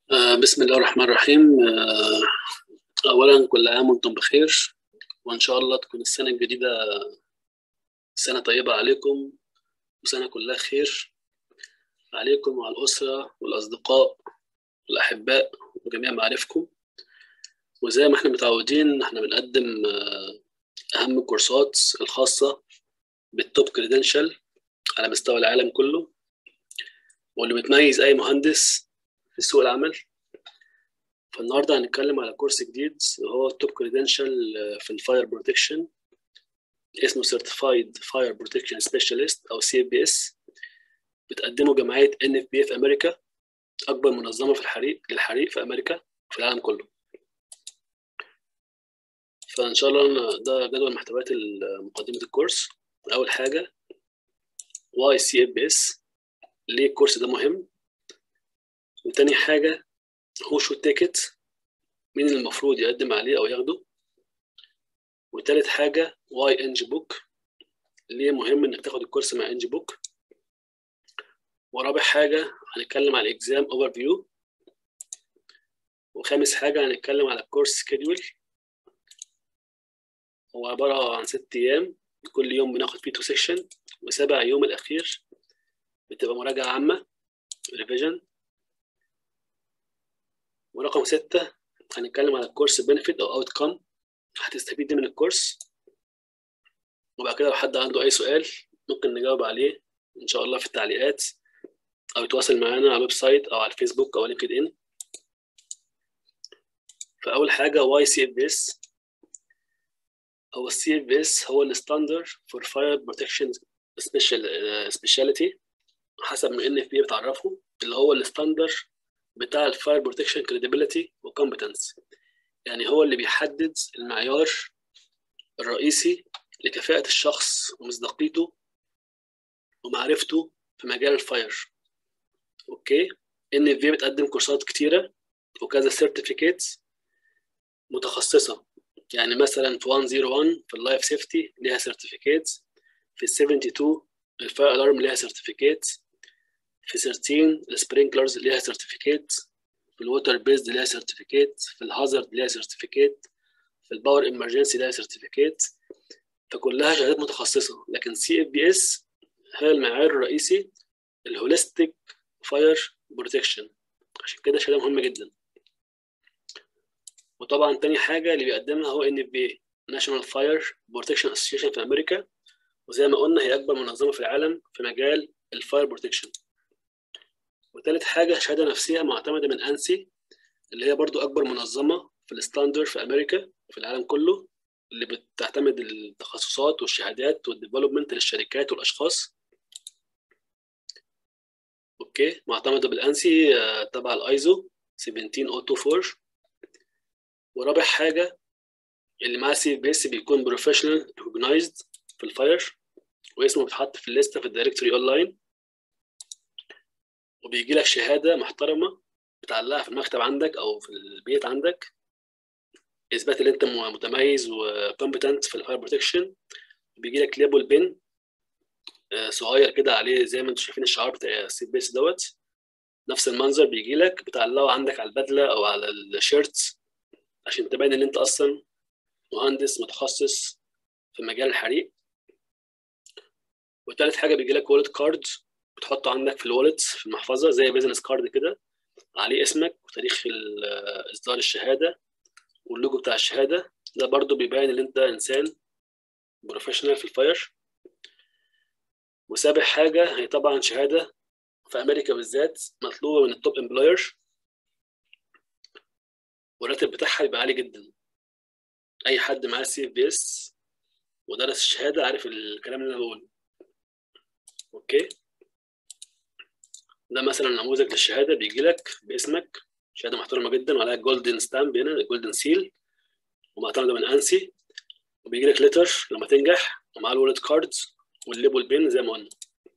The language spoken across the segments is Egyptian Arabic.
آه، بسم الله الرحمن الرحيم آه، أولا كل عام وأنتم بخير وإن شاء الله تكون السنة الجديدة سنة طيبة عليكم وسنة كلها خير عليكم وعلى الأسرة والأصدقاء والأحباء وجميع معارفكم وزي ما احنا متعودين احنا بنقدم آه، أهم الكورسات الخاصة بالتوب كريدنشال على مستوى العالم كله واللي بتميز أي مهندس في سوق العمل فالنهارده هنتكلم على كورس جديد هو التوب كريدنشال في الفاير بروتكشن اسمه سيرتيفايد فاير بروتكشن سبيشالست او سي اف بي اس بتقدمه جمعيه ان اف بي في امريكا اكبر منظمه في الحريق للحريق في امريكا وفي العالم كله فان شاء الله أنا ده جدول محتويات مقدمه الكورس اول حاجه واي سي اف بي اس ليه الكورس ده مهم وتاني حاجه هو شو تيكت مين اللي المفروض يقدم عليه او ياخده وتالت حاجه واي انج بوك ليه مهم انك تاخد الكورس مع انج بوك ورابع حاجه هنتكلم على الاكزام اوفر فيو وخامس حاجه هنتكلم على الكورس سكيدول هو عباره عن ست ايام كل يوم بناخد فيه تو سيكشن وسابع يوم الاخير بتبقى مراجعه عامه ريفيجن ورقم ستة هنتكلم على الكورس بنفيت أو أوت كام هتستفيد من الكورس وبعد كده لو حد عنده أي سؤال ممكن نجاوب عليه إن شاء الله في التعليقات أو يتواصل معانا على الويب سايت أو على الفيسبوك أو لينكد إن فأول حاجة واي سي اف بي اس هو السي اف بي اس هو الستاندر فور فاير بروتكشن سبيشاليتي حسب ما ان اف بي بتعرفه اللي هو الستاندر بتاع الفاير بروتكشن كريديبيليتي وكومبتنس يعني هو اللي بيحدد المعيار الرئيسي لكفاءة الشخص ومصداقيته ومعرفته في مجال الفاير اوكي ان في بتقدم كورسات كتيرة وكذا سيرتيفيكيتس متخصصة يعني مثلا في 101 في اللايف سيفتي ليها سيرتيفيكيتس في 72 الفاير الارم ليها سيرتيفيكيتس في 13 السبرينكلرز ليها سيرتيفيكيت في الووتر بيزد ليها سيرتيفيكيت في الهازارد ليها سيرتيفيكيت في الباور امرجنسي ليها سيرتيفيكيت فكلها شهادات متخصصه لكن سي اف بي اس هي المعيار الرئيسي الهوليستيك فاير بروتكشن عشان كده شهاده مهمه جدا وطبعا تاني حاجه اللي بيقدمها هو ان بي ناشونال فاير بروتكشن اسوسيشن في امريكا وزي ما قلنا هي اكبر منظمه في العالم في مجال الفاير بروتكشن وتالت حاجة شهادة نفسية معتمدة من أنسي اللي هي برضو أكبر منظمة في الستاندر في أمريكا وفي العالم كله اللي بتعتمد التخصصات والشهادات والديفلوبمنت للشركات والأشخاص أوكي معتمدة بالأنسي آه، تبع الأيزو 17024 ورابع حاجة اللي معاه سي بي اس بيكون بروفيشنال ريكوجنايزد في الفاير واسمه بيتحط في الليسته في الدايركتوري اونلاين وبيجي لك شهاده محترمه بتعلقها في المكتب عندك او في البيت عندك اثبات ان انت متميز وكومبتنت في الفاير بروتكشن بيجي لك ليبل بين آه، صغير كده عليه زي ما انتم شايفين الشعار بتاع السي بيس دوت نفس المنظر بيجي لك بتعلقه عندك على البدله او على الشيرت عشان تبين ان انت اصلا مهندس متخصص في مجال الحريق وتالت حاجه بيجي لك وولت كارد بتحطه عندك في الوالت في المحفظه زي بيزنس كارد كده عليه اسمك وتاريخ ال- اصدار الشهاده واللوجو بتاع الشهاده ده برضو بيبين ان انت انسان بروفيشنال في الفاير وسابع حاجه هي طبعا شهاده في امريكا بالذات مطلوبه من التوب امبلوير والراتب بتاعها بيبقى عالي جدا اي حد معاه سي اف بي اس ودرس الشهاده عارف الكلام اللي انا بقوله اوكي ده مثلا نموذج للشهاده بيجي لك باسمك شهاده محترمه جدا وعليها جولدن ستامب هنا جولدن سيل ومعتمده من انسي وبيجي لك ليتر لما تنجح ومعاه الولد كاردز والليبل بين زي ما قلنا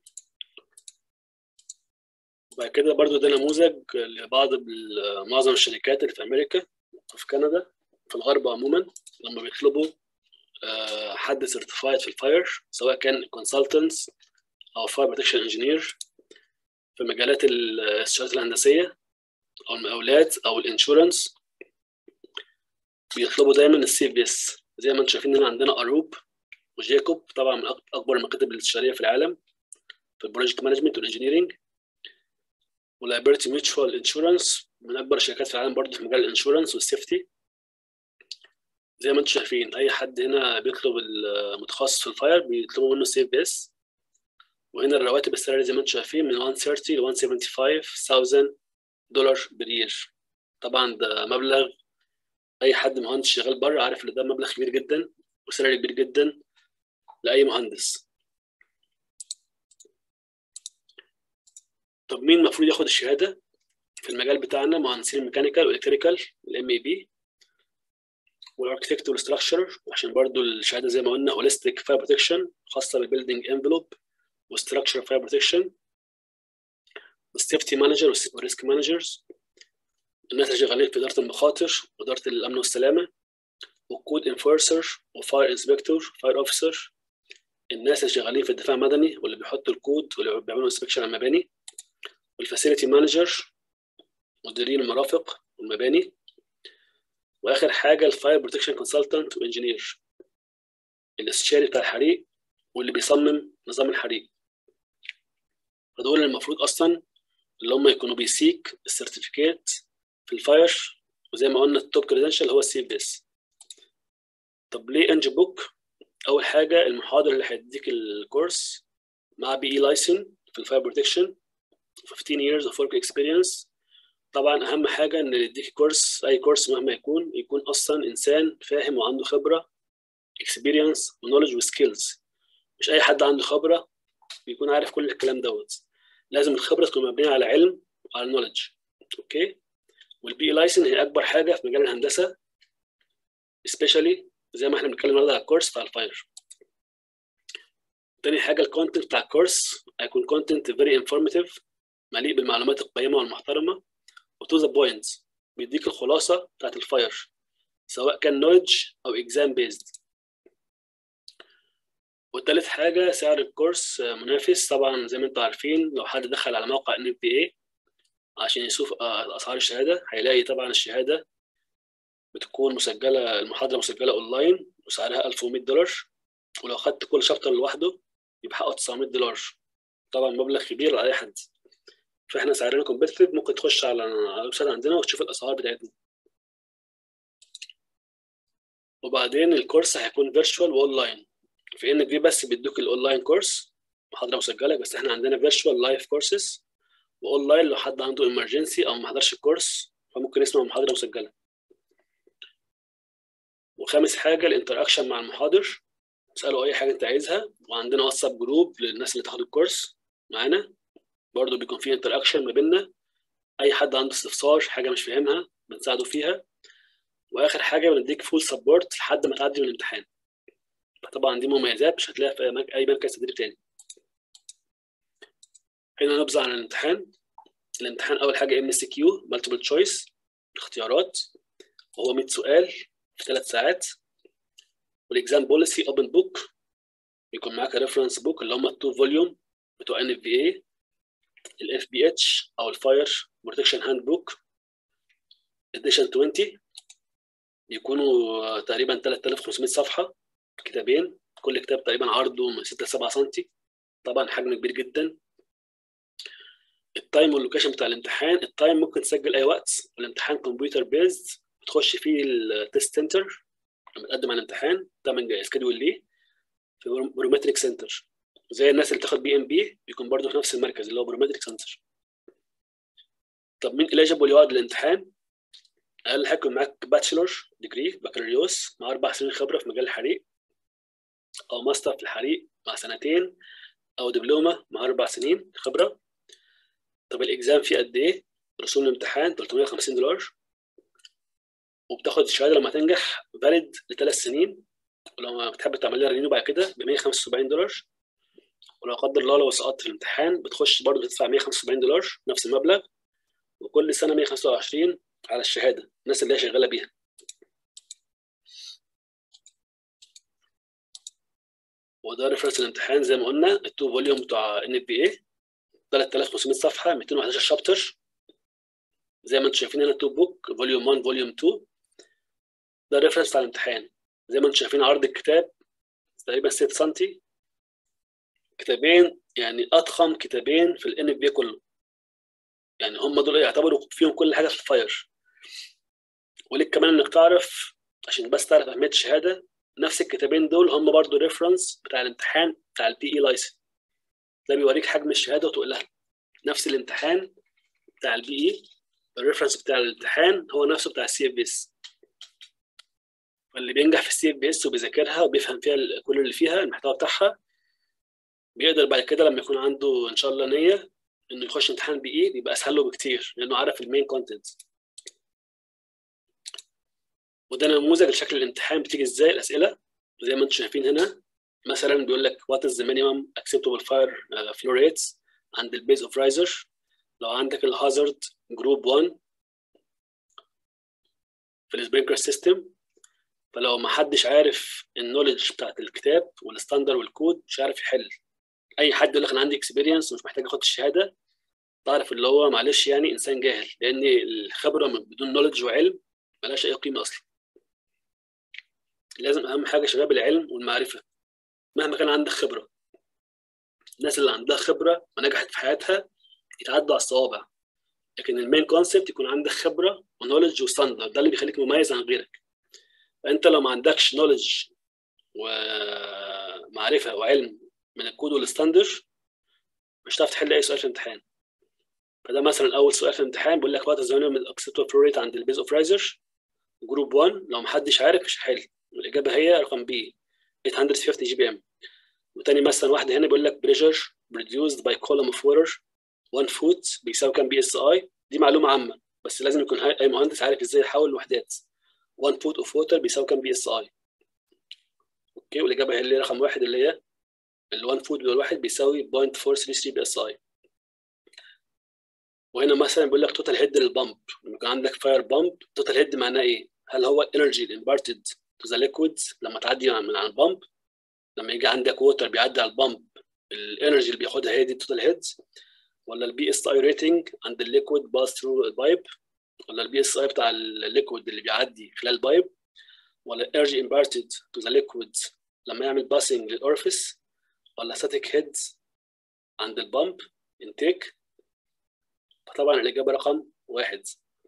وبعد كده برضو ده نموذج لبعض ال- معظم الشركات اللي في امريكا وفي كندا في الغرب عموما لما بيطلبوا آه، حد سيرتيفايد في الفاير سواء كان كونسلتنتس او فاير بروتكشن انجينير في مجالات ال- الشغلات الهندسيه او المقاولات او الانشورنس بيطلبوا دايما السي في اس زي ما انتم شايفين هنا عندنا اروب وجيكوب طبعا من اكبر المكاتب الاستشاريه في العالم في البروجكت مانجمنت والانجينيرنج ولايبرتي ميوتشوال انشورنس من اكبر الشركات في العالم برضه في مجال الانشورنس والسيفتي زي ما انتم شايفين اي حد هنا بيطلب المتخصص في الفاير بيطلبوا منه سي في اس وهنا الرواتب السعريه زي ما انتم شايفين من 130 ل 175,000 دولار برير طبعا ده مبلغ اي حد مهندس شغال بره عارف ان ده مبلغ كبير جدا وسعر كبير جدا لاي مهندس طب مين المفروض ياخد الشهاده في المجال بتاعنا مهندسين الميكانيكال والالكتريكال الام اي بي والاركتكت والستراكشر عشان برضو الشهاده زي ما قلنا هوليستيك فاير بروتكشن خاصه بالبيلدينج انفلوب وستراكشر فاير بروتكشن والسيفتي مانجر والريسك مانجرز الناس اللي شغالين في اداره المخاطر واداره الامن والسلامه والكود انفورسر وفاير انسبكتور فاير اوفيسر الناس اللي شغالين في الدفاع المدني واللي بيحطوا الكود واللي بيعملوا انسبكشن على المباني والفاسيلتي مانجر مديرين المرافق والمباني واخر حاجه الفاير بروتكشن كونسلتنت وانجينير الاستشاري بتاع الحريق واللي بيصمم نظام الحريق فدول المفروض اصلا اللي هم يكونوا بيسيك السيرتيفيكيت في الفاير وزي ما قلنا التوب كريدنشال هو السي بي اس طب ليه انج بوك اول حاجه المحاضر اللي هيديك الكورس مع بي اي لايسن في الفاير بروتكشن 15 years of work experience طبعا اهم حاجه ان اللي يديك كورس اي كورس مهما يكون يكون اصلا انسان فاهم وعنده خبره experience ونولج وسكيلز مش اي حد عنده خبره بيكون عارف كل الكلام دوت لازم الخبره تكون مبنيه على علم وعلى نولج اوكي والبي لايسن هي اكبر حاجه في مجال الهندسه especially زي ما احنا بنتكلم النهارده على الكورس بتاع الفاير تاني حاجه الكونتنت بتاع الكورس هيكون كونتنت فيري انفورماتيف مليء بالمعلومات القيمه والمحترمه وتو ذا بوينت بيديك الخلاصه بتاعت الفاير سواء كان نولج او اكزام بيزد وتالت حاجه سعر الكورس منافس طبعا زي ما انتم عارفين لو حد دخل على موقع ان بي اي عشان يشوف اسعار الشهاده هيلاقي طبعا الشهاده بتكون مسجله المحاضره مسجله اونلاين وسعرها 1100 دولار ولو خدت كل شابتر لوحده يبقى حقه 900 دولار طبعا مبلغ كبير على اي حد فاحنا سعرنا كومبيتيتيف ممكن تخش على الويب سايت عندنا وتشوف الاسعار بتاعتنا وبعدين الكورس هيكون فيرتشوال واونلاين في ان بي بس بيدوك الاونلاين كورس محاضره مسجله بس احنا عندنا فيرتشوال لايف كورسز واونلاين لو حد عنده امرجنسي او ما حضرش الكورس فممكن يسمع محاضره مسجله وخامس حاجه الانتراكشن مع المحاضر اساله اي حاجه انت عايزها وعندنا واتساب جروب للناس اللي تاخد الكورس معانا برضه بيكون في انتراكشن ما بيننا اي حد عنده استفسار حاجه مش فاهمها بنساعده فيها واخر حاجه بنديك فول سبورت لحد ما تعدي من الامتحان طبعا دي مميزات مش هتلاقيها في اي مركز تدريب تاني هنا نبذة عن الامتحان الامتحان اول حاجه ام اس كيو مالتيبل تشويس اختيارات وهو 100 سؤال في ثلاث ساعات والاكزام بوليسي اوبن بوك بيكون معاك ريفرنس بوك اللي هم التو فوليوم بتوع ان اف بي اي الاف بي اتش او الفاير بروتكشن هاند بوك اديشن 20 بيكونوا تقريبا 3500 صفحه كتابين كل كتاب تقريبا عرضه من 6 ل 7 سم طبعا حجم كبير جدا التايم واللوكيشن بتاع الامتحان التايم ممكن تسجل اي وقت والامتحان كمبيوتر بيزد بتخش فيه التست سنتر لما تقدم على الامتحان تعمل سكيدول ليه في برومتريك سنتر زي الناس اللي بتاخد بي ام بي بيكون برضه في نفس المركز اللي هو برومتريك سنتر طب مين اليجيبل يقعد الامتحان اقل حاجه يكون معاك باتشلر ديجري بكالوريوس مع اربع سنين خبره في مجال الحريق او ماستر في الحريق مع سنتين او دبلومه مع اربع سنين خبره طب الاكزام فيه قد ايه رسوم الامتحان 350 دولار وبتاخد الشهاده لما تنجح فاليد لثلاث سنين ولو بتحب تعمل لها رينيو بعد كده ب 175 دولار ولو قدر الله لو سقطت في الامتحان بتخش برضه تدفع 175 دولار نفس المبلغ وكل سنه 125 على الشهاده الناس اللي هي شغاله بيها وده ريفرنس الامتحان زي ما قلنا التو فوليوم بتوع ان بي اي 3500 صفحه 211 شابتر زي ما انتم شايفين هنا تو بوك فوليوم 1 فوليوم 2 ده الريفرنس بتاع الامتحان زي ما انتم شايفين عرض الكتاب تقريبا 6 سم كتابين يعني اضخم كتابين في الان بي كله يعني هم دول يعتبروا فيهم كل حاجه في الفاير وليك كمان انك تعرف عشان بس تعرف اهميه الشهاده نفس الكتابين دول هم برضو ريفرنس بتاع الامتحان بتاع البي اي لايسن ده بيوريك حجم الشهاده وتقول لها نفس الامتحان بتاع البي اي الريفرنس بتاع الامتحان هو نفسه بتاع السي اف بي اس فاللي بينجح في السي اف بي اس وبيذاكرها وبيفهم فيها كل اللي فيها المحتوى بتاعها بيقدر بعد كده لما يكون عنده ان شاء الله نيه انه يخش امتحان بي اي بيبقى اسهل له بكتير لانه عارف المين كونتنت وده نموذج لشكل الامتحان بتيجي ازاي الاسئله زي ما انتم شايفين هنا مثلا بيقول لك what is the minimum acceptable fire uh, flow rates عند البيز اوف رايزر لو عندك الهازارد جروب 1 في السبرينكلر سيستم فلو ما حدش عارف النولج بتاعت الكتاب والستاندر والكود مش عارف يحل اي حد يقول لك انا عندي اكسبيرينس ومش محتاج اخد الشهاده تعرف اللي هو معلش يعني انسان جاهل لان الخبره بدون نولج وعلم ملهاش اي قيمه اصلا لازم اهم حاجه شباب العلم والمعرفه مهما كان عندك خبره الناس اللي عندها خبره ونجحت في حياتها يتعدوا على الصوابع لكن المين كونسبت يكون عندك خبره ونولج وستاندر ده اللي بيخليك مميز عن غيرك فانت لو ما عندكش نولج ومعرفه وعلم من الكود والستاندر مش هتعرف تحل اي سؤال في الامتحان فده مثلا اول سؤال في الامتحان بيقول لك وات از من الاكسبتور فلو ريت عند البيز اوف رايزر جروب 1 لو محدش عارف مش هيحل الاجابه هي رقم بي 850 جي بي ام وتاني مثلا واحده هنا بيقول لك بريشر produced by column of water 1 فوت بيساوي كام بي اس اي دي معلومه عامه بس لازم يكون اي مهندس عارف ازاي يحول الوحدات 1 فوت اوف ووتر بيساوي كام بي اس اي اوكي والاجابه هي اللي رقم واحد اللي هي ال 1 فوت بالواحد بيساوي 0.433 بي اس اي وهنا مثلا بيقول لك توتال هيد للبامب لما يكون عندك فاير بامب توتال هيد معناه ايه؟ هل هو الانرجي الامبارتد تو ذا ليكويد لما تعدي من على البامب لما يجي عندك ووتر بيعدي على البامب الانرجي اللي بياخدها هي دي التوتال هيد ولا البي اس اي ريتنج عند الليكويد باس ثرو البايب ولا البي اس اي بتاع الليكويد اللي بيعدي خلال البايب ولا الانرجي امبارتد تو ذا ليكويد لما يعمل باسنج للاورفيس ولا ستاتيك هيد عند البامب انتيك فطبعا الاجابه رقم واحد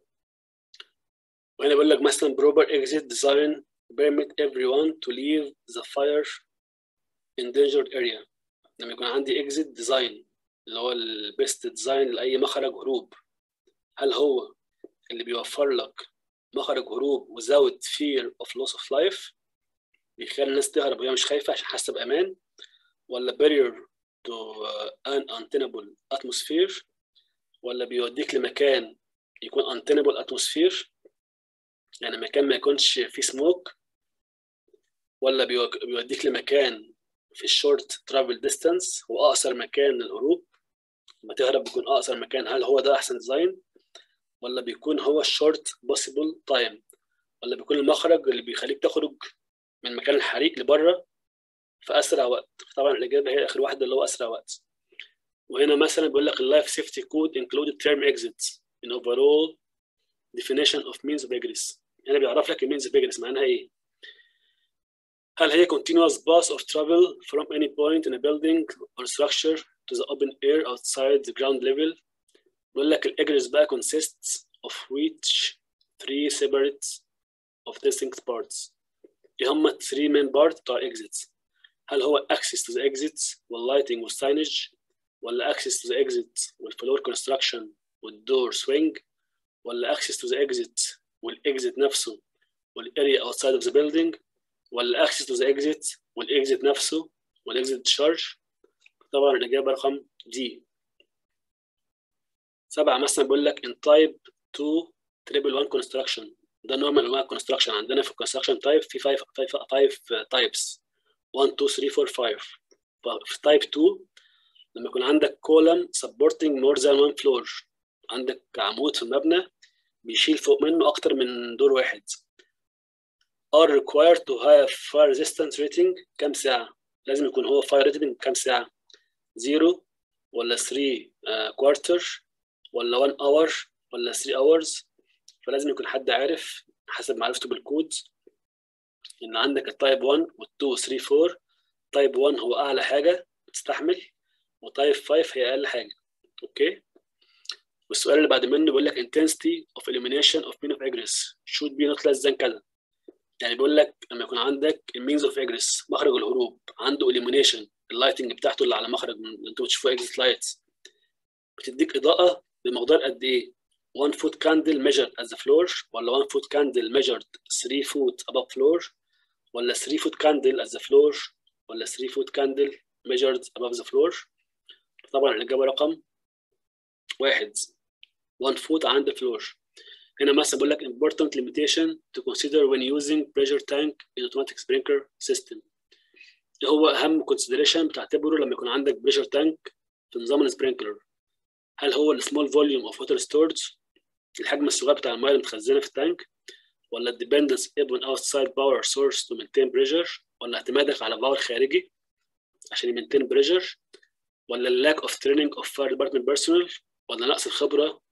وهنا بيقول لك مثلا proper exit design permit everyone to leave the fire endangered area لما يكون عندي exit design اللي هو البيست ديزاين لاي مخرج هروب هل هو اللي بيوفر لك مخرج هروب without fear of loss of life بيخلي الناس تهرب وهي مش خايفه عشان حاسه بامان ولا barrier to an untenable atmosphere ولا بيوديك لمكان يكون untenable atmosphere يعني مكان ما يكونش فيه سموك ولا بيوديك لمكان في الشورت ترافل ديستانس هو اقصر مكان للهروب لما تهرب بيكون اقصر مكان هل هو ده احسن ديزاين ولا بيكون هو الشورت بوسيبل تايم ولا بيكون المخرج اللي بيخليك تخرج من مكان الحريق لبره في اسرع وقت طبعا الاجابه هي اخر واحده اللي هو اسرع وقت وهنا مثلا بيقول لك اللايف سيفتي كود included term exits in overall definition of means of egress هنا بيعرف لك المينز of egress معناها ايه هل هي continuous path of travel from any point in a building or structure to the open air outside the ground level بيقول لك الاجرس بقى consists of which three separate of distinct parts ايه هما 3 main parts بتوع exits هل هو access to the exits والlighting والsignage ولا access to the exit والفلور construction والدور swing ولا access to the exit والاكزit نفسه والاريا outside of the building ولا access to the exit والاكزit نفسه والاكزit discharge طبعا الإجابة رقم دي سبعة مثلا بيقول لك in type 2 triple 1 construction ده نوع من انواع الكونستراكشن عندنا في الكونستراكشن تايب في 5 5 تايبس 1 2 3 4 5 ففي تايب 2 لما يكون عندك column supporting more than one floor عندك عمود في المبنى بيشيل فوق منه اكتر من دور واحد are required to have fire resistance rating كام ساعة لازم يكون هو fire rating كام ساعة 0 ولا 3 كوارتر ولا 1 اور ولا 3 hours فلازم يكون حد عارف حسب معرفته بالكود ان عندك التايب 1 وال2 و 3 4 تايب 1 هو اعلى حاجه بتستحمل وتايب 5 هي اقل حاجه اوكي والسؤال اللي بعد منه بيقول لك intensity of elimination of mean of egress should be not less than كذا يعني بيقول لك لما يكون عندك المينز اوف egress مخرج الهروب عنده elimination اللايتنج بتاعته اللي على مخرج من انتوا بتشوفوا exit lights بتديك اضاءه بمقدار قد ايه 1 foot candle measured at the floor ولا 1 foot candle measured 3 foot above floor ولا 3 foot candle at the floor ولا 3 foot candle measured above the floor طبعا الإجابة رقم واحد 1 foot عند الفلور هنا مثلا بقول لك important limitation to consider when using pressure tank in automatic sprinkler system ايه هو أهم consideration بتعتبره لما يكون عندك pressure tank في نظام السبرينكلر هل هو السمول فوليوم اوف ووتر ستورج الحجم الصغير بتاع الميه المتخزنه في التانك ولا الديبندنس upon outside power source to maintain pressure ولا اعتمادك على باور خارجي عشان يمنتين بريشر ولا اللاك اوف تريننج اوف فاير ديبارتمنت بيرسونال ولا نقص الخبره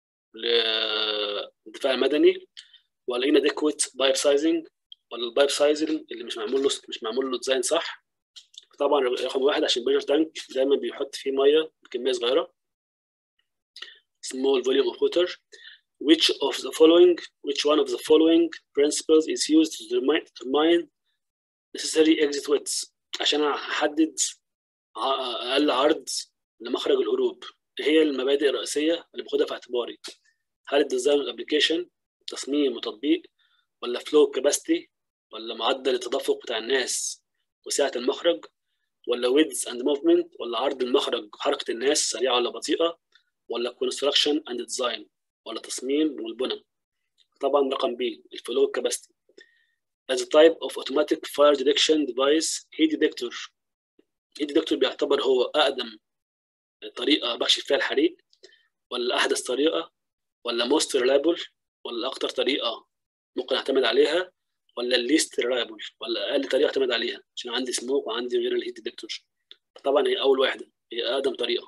للدفاع المدني ولا inadequate بايب سايزنج ولا البايب سايزنج اللي مش معمول له مش معمول له ديزاين صح طبعا رقم واحد عشان البريشر تانك دايما بيحط فيه ميه بكميه صغيره small volume of water which of the following which one of the following principles is used to determine, determine necessary exit widths عشان احدد اقل عرض لمخرج الهروب هي المبادئ الرئيسيه اللي باخدها في اعتباري هل الديزاين والابلكيشن تصميم وتطبيق ولا فلو كاباسيتي ولا معدل التدفق بتاع الناس وسعه المخرج ولا ويدز اند موفمنت ولا عرض المخرج وحركه الناس سريعه ولا بطيئه ولا كونستراكشن اند ديزاين ولا تصميم والبنى طبعا رقم بي الفلو كاباسيتي as a type of automatic fire detection device heat detector heat detector بيعتبر هو أقدم طريقة بكشف فيها الحريق ولا أحدث طريقة ولا most reliable ولا أكتر طريقة ممكن أعتمد عليها ولا least reliable ولا أقل طريقة أعتمد عليها عشان عندي سموك وعندي غير الهيت ديتكتور طبعا هي أول واحدة هي أقدم طريقة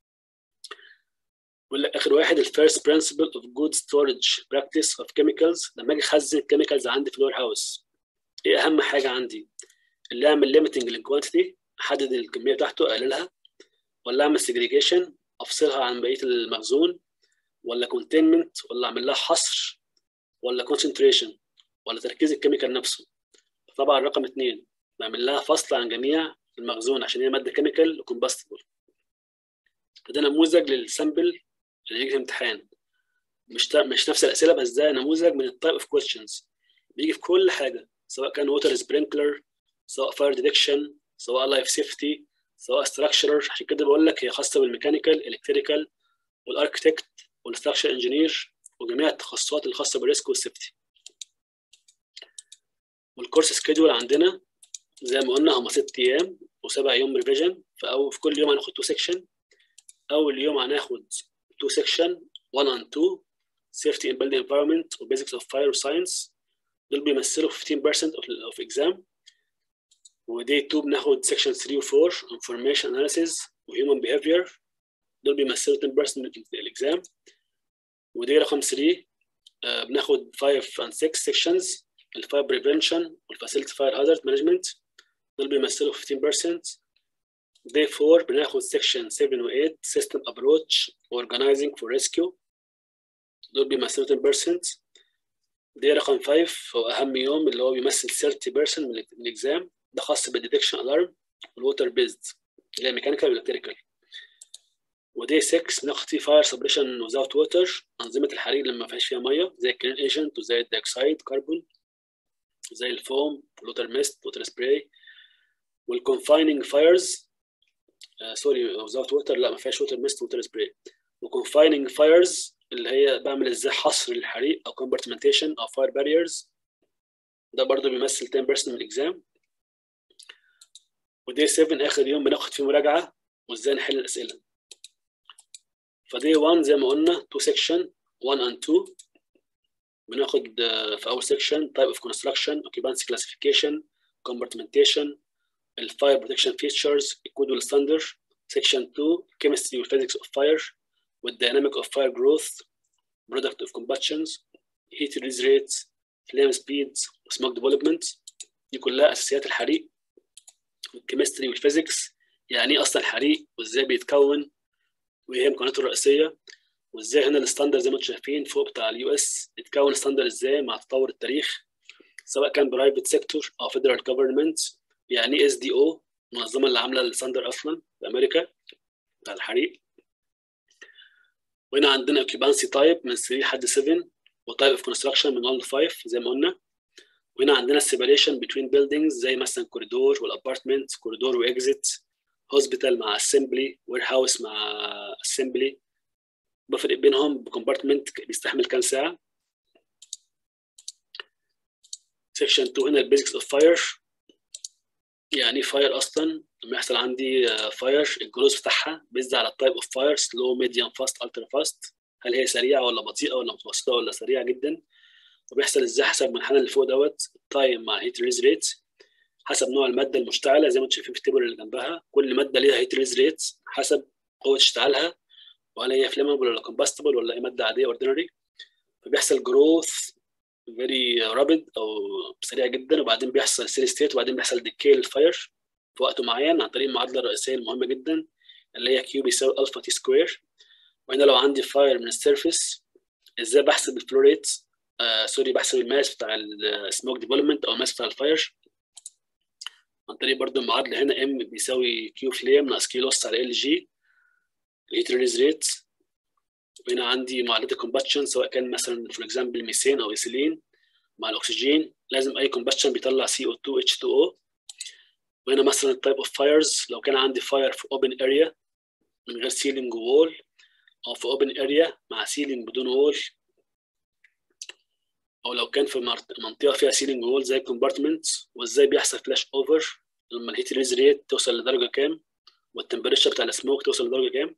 بيقول لك اخر واحد الفيرست برنسبل اوف جود ستورج براكتس اوف كيميكالز لما اجي اخزن الكيميكالز عندي في الوير هاوس ايه اهم حاجه عندي اللي اعمل ليميتنج للكوانتيتي احدد الكميه بتاعته اقللها ولا اعمل سيجريجيشن افصلها عن بقيه المخزون ولا كونتينمنت ولا اعمل لها حصر ولا كونسنتريشن ولا تركيز الكيميكال نفسه طبعا رقم اثنين بعمل لها فصل عن جميع المخزون عشان هي ماده كيميكال وكومباستبل ده نموذج للسامبل اللي يجي في امتحان مش مش نفس الاسئله بس ده نموذج من التايب اوف كويستشنز بيجي في كل حاجه سواء كان ووتر سبرينكلر سواء فاير ديتكشن سواء لايف سيفتي سواء ستراكشرر عشان كده بقول لك هي خاصه بالميكانيكال الكتريكال والاركتكت والستراكشر انجينير وجميع التخصصات الخاصه بالريسك والسيفتي والكورس سكيدول عندنا زي ما قلنا هم ست ايام وسبع يوم ريفيجن فأو في كل يوم هناخد تو سيكشن اول يوم هناخد two section 1 and 2 safety in building environment و basics of fire science دول بيمثلوا 15% of, of exam ودي 2 بناخد section 3 و 4 information analysis و human behavior دول بيمثلوا 10% من الاكزام ودي رقم 3 uh, بناخد 5 and 6 sections الفاير prevention والفاسيلتي فاير hazard management دول بيمثلوا 15% Day 4 بناخد section 7 و 8 system approach organizing for rescue دول بيمثلوا 10% Day رقم 5 هو أهم يوم اللي هو بيمثل 30% من الإكزام ده خاص بالديتكشن ألارم والووتر بيزد اللي هي ميكانيكال والإلكتريكال ودي 6 بناخد فيه فاير سبريشن وزاوت ووتر أنظمة الحريق لما ما فيهاش فيها مية زي الكلين ايجنت وزي الدايوكسيد كربون زي الفوم والووتر ميست ووتر سبراي والكونفايننج فايرز سوري وزاوت ووتر لا ما فيهاش ووتر ميست ووتر سبراي وكونفايننج فايرز اللي هي بعمل ازاي حصر للحريق او كومبارتمنتيشن او فاير باريرز ده برضه بيمثل 10% من الاكزام ودي 7 اخر يوم بناخد فيه مراجعه وازاي نحل الاسئله فدي 1 زي ما قلنا 2 سيكشن 1 and 2 بناخد في اول سيكشن تايب اوف كونستراكشن اوكيبانسي كلاسيفيكيشن كومبارتمنتيشن الفاير بروتكشن فيتشرز الكود والستاندر سيكشن 2 كيمستري والفيزيكس اوف فاير والديناميك اوف فاير جروث product of combustions heat release rates flame speeds smoke development دي كلها اساسيات الحريق والكيمستري والفيزيكس يعني ايه اصلا الحريق وازاي بيتكون وايه هي مكوناته الرئيسيه وازاي هنا الستاندر زي ما انتم شايفين فوق بتاع اليو اس اتكون ستاندر ازاي مع تطور التاريخ سواء كان برايفت سيكتور او فيدرال جفرمنت يعني ايه اس دي او المنظمه اللي عامله الستاندر اصلا في امريكا بتاع الحريق وهنا عندنا اوكيبانسي تايب من 3 لحد 7 وتايب اوف كونستراكشن من 1 ل 5 زي ما قلنا وهنا عندنا السيبريشن بين بيلدينجز زي مثلا كوريدور والابارتمنت كوريدور واكزيت هوسبيتال مع اسمبلي وير هاوس مع اسمبلي بفرق بينهم بكومبارتمنت بيستحمل كام ساعه سيكشن 2 هنا البيزكس اوف فاير يعني ايه فاير اصلا لما يحصل عندي فاير الجروز بتاعها بيزد على التايب اوف فاير سلو ميديوم فاست الترا فاست هل هي سريعه ولا بطيئه ولا متوسطه ولا سريعه جدا وبيحصل ازاي حسب المنحنى اللي فوق دوت التايم مع هيت ريز ريت حسب نوع الماده المشتعله زي ما انتم شايفين في التيبل اللي جنبها كل ماده ليها هيت ريز ريت حسب قوه اشتعالها وهل هي فليمبل ولا كومباستبل ولا هي ماده عاديه اوردينري فبيحصل جروث فيري رابيد او سريع جدا وبعدين بيحصل سيل ستيت وبعدين بيحصل ديكي للفاير في وقت معين عن طريق المعادله الرئيسيه المهمه جدا اللي هي كيو بيساوي الفا تي سكوير وهنا لو عندي فاير من السيرفيس ازاي بحسب الفلو ريت آه سوري بحسب الماس بتاع السموك ديفلوبمنت او الماس بتاع الفاير عن طريق برضو المعادله هنا ام بيساوي كيو فليم ناقص كيو لوس على ال جي الهيت ريليز ريت وهنا عندي معادلات الكومباشن سواء كان مثلا فور اكزامبل ميثين او ايثيلين مع الاكسجين لازم اي كومباشن بيطلع سي او 2 اتش 2 او وهنا مثلا التايب اوف فايرز لو كان عندي فاير في اوبن اريا من غير سيلينج وول او في اوبن اريا مع سيلينج بدون وول او لو كان في منطقه فيها سيلينج وول زي كومبارتمنت وازاي بيحصل فلاش اوفر لما الهيت ريز ريت توصل لدرجه كام والتمبريتشر بتاع السموك توصل لدرجه كام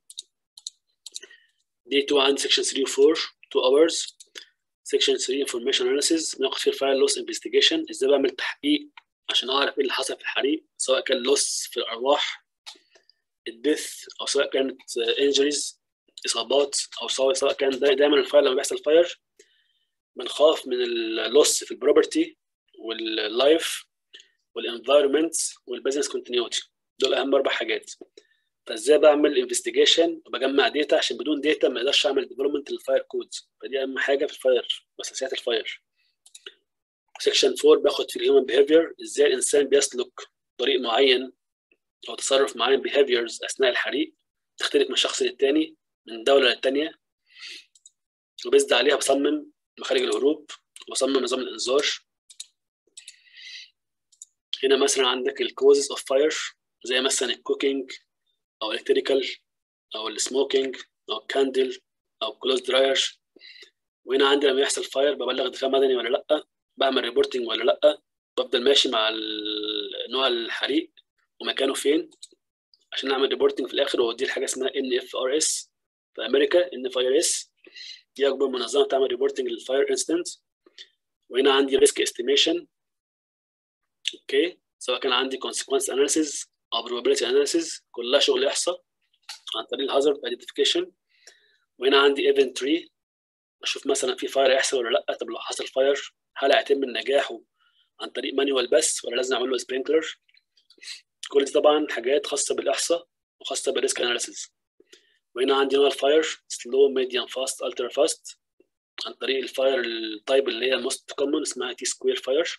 دي 2 عند سيكشن 3 و 4 2 hours سيكشن 3 انفورميشن اناليسيز بناخد فيه الفاير لوس انفستيجيشن ازاي بعمل تحقيق عشان اعرف ايه اللي حصل في الحريق سواء كان لوس في الارواح الديث او سواء كانت انجريز اصابات او سواء سواء كان دايما الفاير لما بيحصل فاير بنخاف من اللوس في البروبرتي واللايف والانفايرمنت والبزنس كونتينيوتي دول اهم اربع حاجات فازاي بعمل انفستيجيشن وبجمع داتا عشان بدون داتا ما اقدرش اعمل ديفلوبمنت للفاير كودز فدي اهم حاجه في الفاير اساسيات الفاير سيكشن 4 باخد في الهيومن بيهيفير ازاي الانسان بيسلك طريق معين او تصرف معين بيهيفيرز اثناء الحريق تختلف من شخص للتاني من دوله للتانيه وبزد عليها بصمم مخارج الهروب وبصمم نظام الانذار هنا مثلا عندك الكوزز اوف فاير زي مثلا الكوكينج او الكتريكال او السموكينج او الكاندل او كلوز دراير وهنا عندي لما يحصل فاير ببلغ دفاع مدني ولا لا بعمل ريبورتنج ولا لا بفضل ماشي مع نوع الحريق ومكانه فين عشان اعمل ريبورتنج في الاخر واوديه لحاجه اسمها ان اف ار اس في امريكا ان اف ار اس دي اكبر منظمه تعمل ريبورتنج للفاير انستنت وهنا عندي ريسك استيميشن اوكي سواء كان عندي consequence analysis او probability analysis كلها شغل احصاء عن طريق الهازارد ايدنتيفيكيشن وهنا عندي ايفنت تري اشوف مثلا في فاير هيحصل ولا لا طب لو حصل فاير هل هيتم النجاح عن طريق مانيوال بس ولا لازم اعمل له سبرينكلر كل دي طبعا حاجات خاصه بالاحصاء وخاصه بالريسك اناليسيز وهنا عندي نوع الفاير سلو ميديوم فاست الترا فاست عن طريق الفاير التايب اللي هي الموست كومن اسمها تي سكوير فاير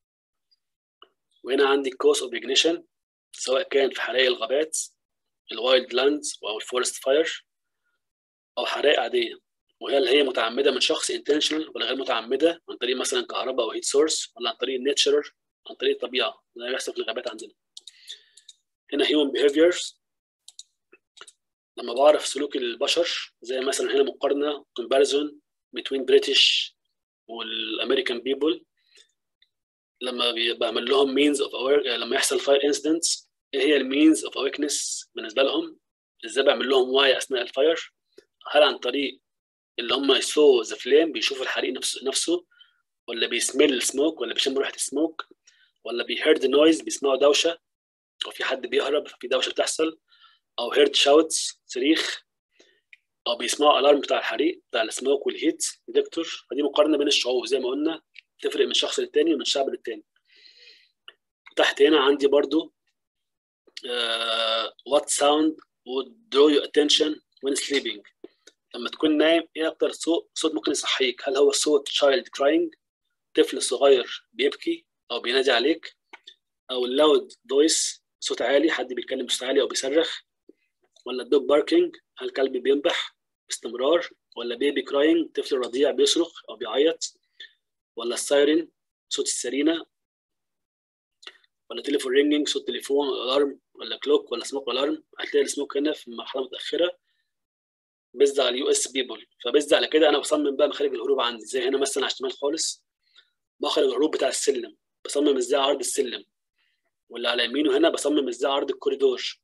وهنا عندي كوز اوف ignition سواء كان في حرائق الغابات الوايلد لاندز او الفورست فاير او حرائق عاديه وهل هي متعمده من شخص intentional ولا غير متعمده عن طريق مثلا كهرباء او هيت سورس ولا عن طريق النيتشر عن طريق الطبيعه ده بيحصل في الغابات عندنا هنا human behaviors لما بعرف سلوك البشر زي مثلا هنا مقارنه comparison between British والامريكان people لما بعمل لهم means of aware لما يحصل fire incidents ايه هي المينز اوف awareness بالنسبه لهم ازاي بعمل لهم واي اثناء الفاير هل عن طريق اللي هم يسو ذا فليم بيشوفوا الحريق نفسه نفسه ولا بيسميل السموك ولا بيشموا ريحه السموك ولا بيهيرد نويز بيسمعوا دوشه او في حد بيهرب ففي دوشه بتحصل او هيرد شاوتس صريخ او بيسمعوا الارم بتاع الحريق بتاع السموك والهيت ديتكتور فدي مقارنه بين الشعوب زي ما قلنا تفرق من شخص للتاني ومن شعب للتاني تحت هنا عندي برضو uh, what sound would draw your attention when sleeping لما تكون نايم ايه اكتر صوت صوت ممكن يصحيك هل هو صوت child crying طفل صغير بيبكي او بينادي عليك او اللود فويس صوت عالي حد بيتكلم بصوت عالي او بيصرخ ولا الدوج باركينج هل كلب بينبح باستمرار ولا بيبي كراينج طفل رضيع بيصرخ او بيعيط ولا السايرين صوت السرينه ولا تليفون رينجينج صوت تليفون الارم ولا كلوك ولا سموك الارم هتلاقي السموك هنا في مرحله متاخره بيزد على اليو اس بيبل فبيزد على كده انا بصمم بقى مخارج الهروب عندي زي هنا مثلا على الشمال خالص مخرج الهروب بتاع السلم بصمم ازاي عرض السلم واللي على يمينه هنا بصمم ازاي عرض الكوريدور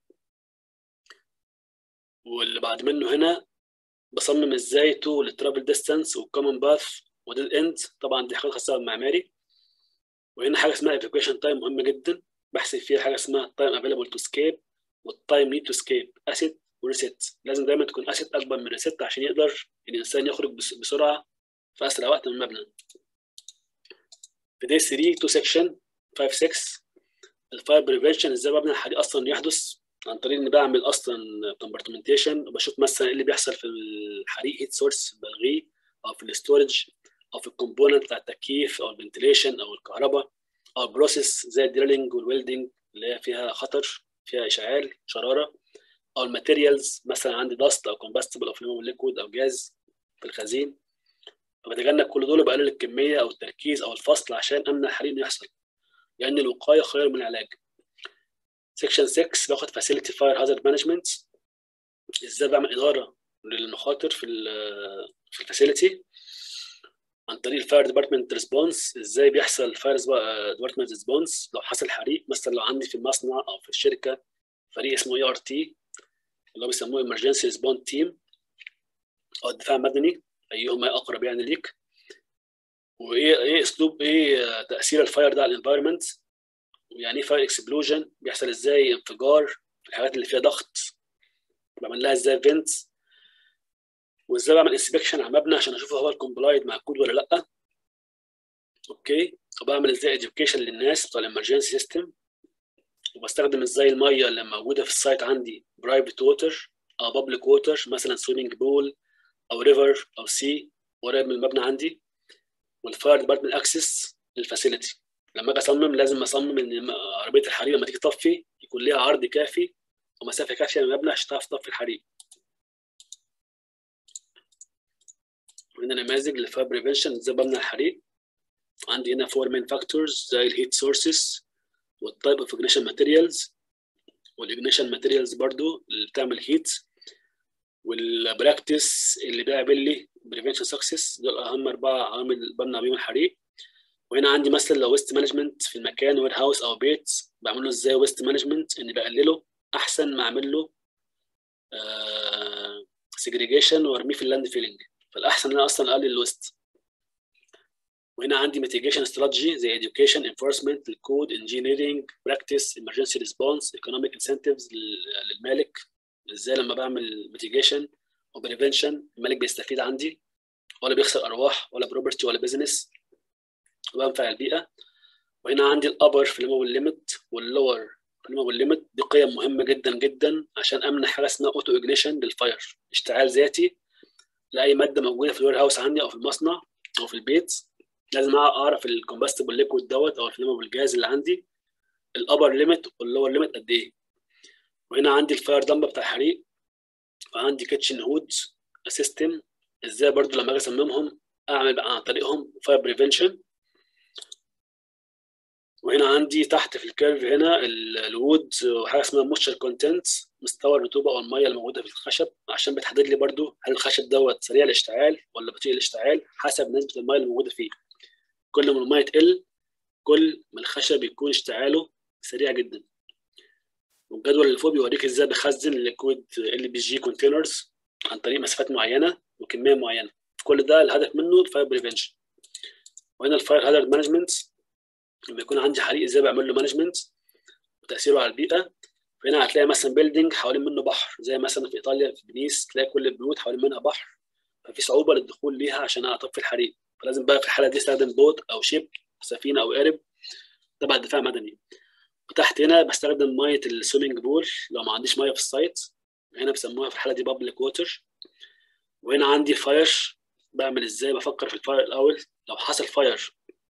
واللي بعد منه هنا بصمم ازاي تو الترافل ديستانس والكومن باث وديد اند طبعا دي حاجات خاصه بالمعماري وهنا حاجه اسمها ايفاكويشن تايم مهمه جدا بحسب فيها حاجه اسمها تايم افيلابل تو سكيب والتايم نيد تو سكيب اسيت وريسيت لازم دايما تكون اسيت اكبر من ريسيت عشان يقدر الانسان يخرج بسرعه في اسرع وقت من المبنى في دي 3 2 سيكشن 5 6 الفاير بريفنشن ازاي مبنى الحريق اصلا يحدث عن طريق اني بعمل اصلا كومبارتمنتيشن وبشوف مثلا ايه اللي بيحصل في الحريق هيت سورس بلغيه او في الاستورج او في الكومبوننت بتاع التكييف او الفنتليشن او الكهرباء او البروسيس زي الدريلنج والويلدنج اللي هي فيها خطر فيها اشعال شراره او الماتيريالز مثلا عندي داست او كومباستبل او فليمون ليكويد او جاز في الخزين فبتجنب كل دول وبقلل الكميه او التركيز او الفصل عشان امنع الحريق انه يحصل لان يعني الوقايه خير من العلاج سيكشن 6 باخد فاسيلتي فاير هازارد مانجمنت ازاي بعمل اداره للمخاطر في في الفاسيلتي عن طريق الفاير ديبارتمنت ريسبونس ازاي بيحصل الفاير ديبارتمنت ريسبونس لو حصل حريق مثلا لو عندي في المصنع او في الشركه فريق اسمه اي ار تي اللي هو بيسموه ايمرجنسي ريسبونس تيم او الدفاع المدني ايهما اقرب يعني ليك وايه ايه اسلوب ايه تاثير الفاير ده على الانفايرمنت ويعني ايه فاير اكسبلوجن بيحصل ازاي انفجار في الحاجات اللي فيها ضغط بعمل لها ازاي فينت وازاي بعمل انسبكشن على المبنى عشان اشوف هو الكومبلايد مع الكود ولا لا اوكي وبعمل ازاي اديوكيشن للناس بتوع الامرجنسي سيستم وبستخدم ازاي الميه اللي موجوده في السايت عندي برايفت ووتر او بابليك ووتر مثلا سويمنج بول او ريفر او سي قريب من المبنى عندي والفاير ديبارتمنت اكسس للفاسيلتي لما اجي اصمم لازم اصمم ان عربيه الحريق لما تيجي تطفي يكون ليها عرض كافي ومسافه كافيه من المبنى عشان تعرف تطفي الحريق هنا نماذج للفاير بريفنشن ازاي بمنع الحريق عندي هنا فور مين فاكتورز زي الهيت سورسز والتايب اوف اجنيشن ماتيريالز والاجنيشن ماتيريالز برضو اللي بتعمل هيت والبراكتس اللي بيعمل لي بريفنشن سكسس دول اهم اربع عوامل بمنع بيهم الحريق وهنا عندي مثلا لو ويست مانجمنت في المكان وير هاوس او بيت بعمل له ازاي ويست مانجمنت اني بقلله احسن ما اعمل له سيجريجيشن وارميه في اللاند فيلنج فالاحسن ان انا اصلا اقلل الويست وهنا عندي ميتيجيشن استراتيجي زي education enforcement الكود engineering practice emergency response economic incentives للمالك ازاي لما بعمل ميتيجيشن وبريفنشن المالك بيستفيد عندي ولا بيخسر ارواح ولا بروبرتي ولا بزنس وبنفع البيئه وهنا عندي الابر فليمبل ليميت واللور فليمبل ليميت دي قيم مهمه جدا جدا عشان امنع حاجه اسمها اوتو اجنيشن للفاير اشتعال ذاتي لاي ماده موجوده في الوير هاوس عندي او في المصنع او في البيت لازم اعرف الكومباستبل ليكويد دوت او الفليمبل جاز اللي عندي الابر ليميت واللور ليميت قد ايه وهنا عندي الفاير دمب بتاع الحريق وعندي كيتشن هود سيستم ازاي برضو لما اجي اصممهم اعمل عن طريقهم فاير بريفنشن وهنا عندي تحت في الكيرف هنا الوود وحاجه اسمها مويستشر كونتنت مستوى الرطوبه او الميه الموجوده في الخشب عشان بتحدد لي برضو هل الخشب دوت سريع الاشتعال ولا بطيء الاشتعال حسب نسبه الميه اللي موجوده فيه كل ما الميه تقل كل ما الخشب يكون اشتعاله سريع جدا والجدول اللي فوق بيوريك ازاي بخزن الليكويد ال بي جي كونتينرز عن طريق مسافات معينه وكميه معينه كل ده الهدف منه الفاير بريفنشن وهنا الفاير هازارد مانجمنت لما يكون عندي حريق ازاي بعمل له مانجمنت وتاثيره على البيئه فهنا هتلاقي مثلا بيلدينج حوالين منه بحر زي مثلا في ايطاليا في فينيس تلاقي كل البيوت حوالين منها بحر ففي صعوبه للدخول ليها عشان اطفي الحريق فلازم بقى في الحاله دي استخدم بوت او شيب سفينه او قارب تبع الدفاع المدني وتحت هنا بستخدم ميه السويمنج بول لو ما عنديش ميه في السايت هنا بيسموها في الحاله دي بابليك ووتر وهنا عندي فاير بعمل ازاي بفكر في الفاير الاول لو حصل فاير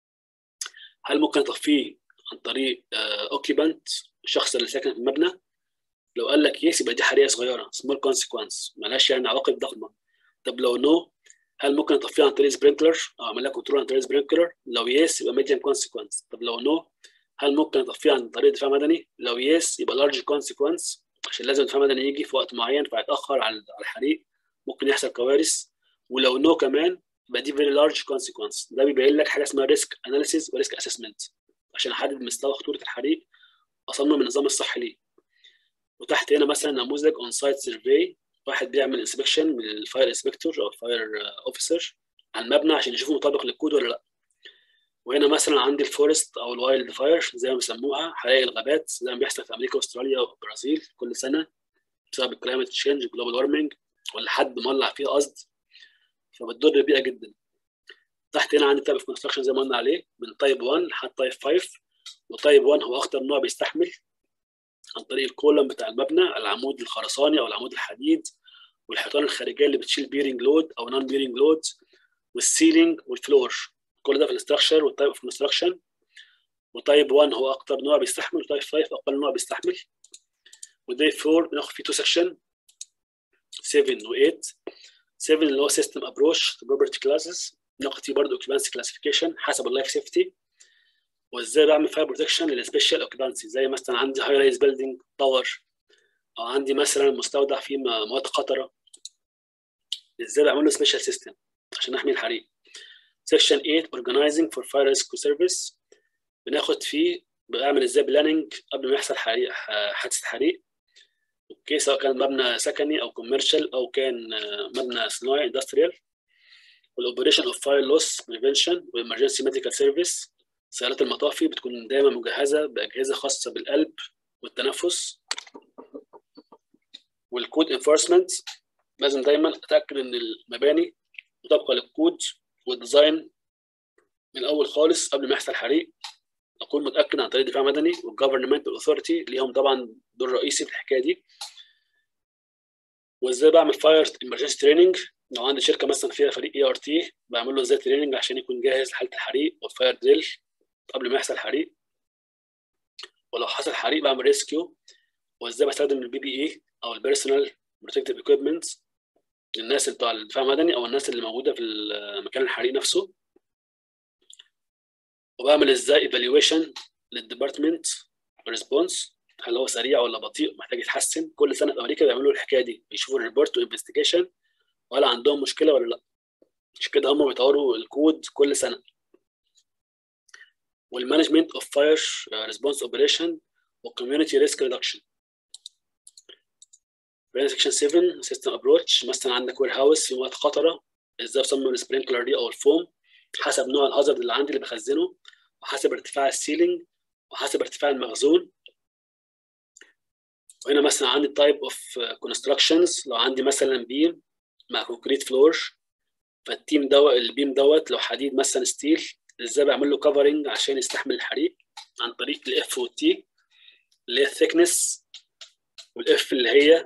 هل ممكن اطفيه عن طريق اوكيبانت الشخص اللي ساكن في المبنى لو قال لك يس يبقى دي حريقه صغيره سمول كونسيكونس ملهاش يعني عواقب ضخمه طب لو نو no, هل ممكن اطفيها عن طريق سبرينكلر او اعمل لها كنترول عن طريق سبرينكلر لو يس يبقى ميديوم كونسيكونس طب لو نو no, هل ممكن اطفيها عن طريق دفاع مدني لو يس يبقى لارج كونسيكونس عشان لازم دفاع مدني يجي في وقت معين فهيتاخر على الحريق ممكن يحصل كوارث ولو نو no كمان يبقى دي فيري لارج كونسيكونس ده بيبين لك حاجه اسمها ريسك اناليسيز وريسك اسسمنت عشان احدد مستوى خطوره الحريق اصمم النظام الصحي ليه وتحت هنا مثلا نموذج اون سايت سيرفي واحد بيعمل انسبكشن من الفاير انسبكتور او الفاير اوفيسر على المبنى عشان يشوفه مطابق للكود ولا لا وهنا مثلا عندي الفورست او الوايلد فاير زي ما بيسموها حرائق الغابات زي ما بيحصل في امريكا واستراليا والبرازيل كل سنه بسبب الكلايمت تشينج جلوبال وارمنج ولا حد مولع فيه قصد فبتضر البيئه جدا تحت هنا عندي تايب اوف كونستراكشن زي ما قلنا عليه من تايب 1 لحد تايب 5 وتايب 1 هو اخطر نوع بيستحمل عن طريق الكولم بتاع المبنى العمود الخرساني او العمود الحديد والحيطان الخارجيه اللي بتشيل بيرنج لود او نون بيرنج لود والسيلينج والفلور كل ده في الاستراكشر والتايب اوف كونستراكشن وتايب 1 هو اكتر نوع بيستحمل وتايب 5 اقل نوع بيستحمل ودايب 4 بناخد فيه تو سكشن 7 و8 7 اللي هو سيستم ابروش تو بروبرتي كلاسز ناخد فيه برضه اوكيبانسي كلاسيفيكيشن حسب اللايف سيفتي وازاي بعمل فاير بروتكشن للسبيشال اوكيبانسي زي مثلا عندي هاي رايز بيلدينج تاور او عندي مثلا مستودع فيه مواد خطره ازاي بعمل له سبيشال سيستم عشان احمي الحريق سيكشن 8 organizing for fire rescue service بناخد فيه بعمل ازاي بلاننج قبل ما يحصل حريق حادثه حريق اوكي سواء كان مبنى سكني او كوميرشال او كان مبنى صناعي اندستريال والاوبريشن اوف فاير لوس بريفنشن والامرجنسي ميديكال سيرفيس سيارات المطافي بتكون دايما مجهزه باجهزه خاصه بالقلب والتنفس والكود انفورسمنت لازم دايما اتاكد ان المباني مطابقه للكود والديزاين من الاول خالص قبل ما يحصل حريق اكون متاكد عن طريق دفاع مدني والجفرمنت اوثورتي ليهم طبعا دور رئيسي في الحكايه دي وازاي بعمل فاير امرجنسي تريننج لو عندي شركه مثلا فيها فريق اي ار تي بعمل له ازاي تريننج عشان يكون جاهز لحاله الحريق والفاير دريل قبل ما يحصل حريق ولو حصل حريق بعمل ريسكيو وازاي بستخدم البي بي اي او البيرسونال بروتكتيف ايكويبمنت للناس اللي بتوع الدفاع المدني او الناس اللي موجوده في مكان الحريق نفسه وبعمل ازاي ايفالويشن للديبارتمنت ريسبونس هل هو سريع ولا بطيء محتاج يتحسن كل سنه في امريكا بيعملوا الحكايه دي بيشوفوا الريبورت وانفستيجيشن ولا عندهم مشكله ولا لا مش كده هم بيطوروا الكود كل سنه والمانجمنت اوف فاير ريسبونس اوبريشن وكوميونتي ريسك ريدكشن في سكشن 7 سيستم ابروتش مثلا عندك وير هاوس في مواد خطره ازاي بصمم السبرينكلر دي او الفوم حسب نوع الهازارد اللي عندي اللي بخزنه وحسب ارتفاع السيلينج وحسب ارتفاع المخزون وهنا مثلا عندي تايب اوف كونستراكشنز لو عندي مثلا بيم مع كونكريت فلور فالتيم دوت البيم دوت لو حديد مثلا ستيل ازاي بعمل له كفرنج عشان يستحمل الحريق عن طريق الاف والتي اللي هي الثيكنس والاف اللي هي